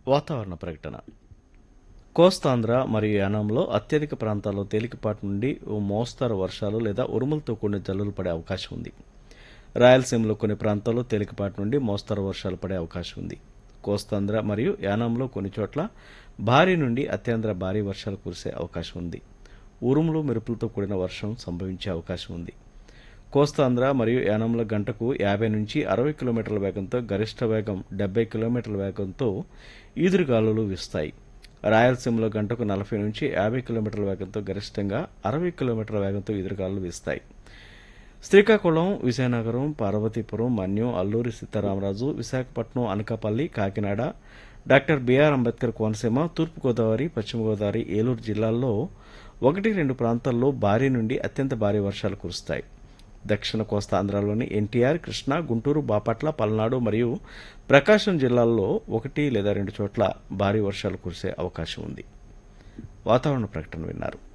వాతావరణ ప్రకటన కోస్తాంధ్ర మరియు యానాంలో అత్యధిక ప్రాంతాల్లో తేలికపాటి నుండి ఓ మోస్తారు వర్షాలు లేదా ఉరుములతో కూడిన జల్లులు పడే అవకాశం ఉంది రాయలసీమలో కొన్ని ప్రాంతాల్లో తేలికపాటి నుండి మోస్తరు వర్షాలు పడే అవకాశం ఉంది కోస్తాంధ్ర మరియు యానాంలో కొన్ని చోట్ల భారీ నుండి అత్యంత భారీ వర్షాలు కురిసే అవకాశం ఉంది ఉరుములు మెరుపులతో కూడిన వర్షం సంభవించే అవకాశం ఉంది కోస్తాంధ్ర మరియు యానంలో గంటకు యాభై నుంచి అరవై కిలోమీటర్ల వేగంతో గరిష్ట వేగం డెబ్బై కిలోమీటర్ల వేగంతో ఈదురుగాలులు వీస్తాయి రాయలసీమలో గంటకు నలభై నుంచి యాభై కిలోమీటర్ల వేగంతో గరిష్టంగా అరవై కిలోమీటర్ల వేగంతో ఈదురుగాలులు వీస్తాయి శ్రీకాకుళం విజయనగరం పార్వతీపురం మన్యం అల్లూరి సీతారామరాజు విశాఖపట్నం అనకాపల్లి కాకినాడ డాక్టర్ బిఆర్ అంబేద్కర్ కోనసీమ తూర్పుగోదావరి పశ్చిమ గోదావరి ఏలూరు జిల్లాల్లో ఒకటి రెండు ప్రాంతాల్లో భారీ నుండి అత్యంత భారీ వర్షాలు కురుస్తాయి దక్షిణ కోస్తా ఆంధ్రాలోని ఎన్టీఆర్ కృష్ణా గుంటూరు బాపట్ల పల్నాడు మరియు ప్రకాశం జిల్లాల్లో ఒకటి లేదా రెండు చోట్ల భారీ వర్షాలు కురిసే అవకాశం ఉంది వాతావరణ ప్రకటన విన్నారు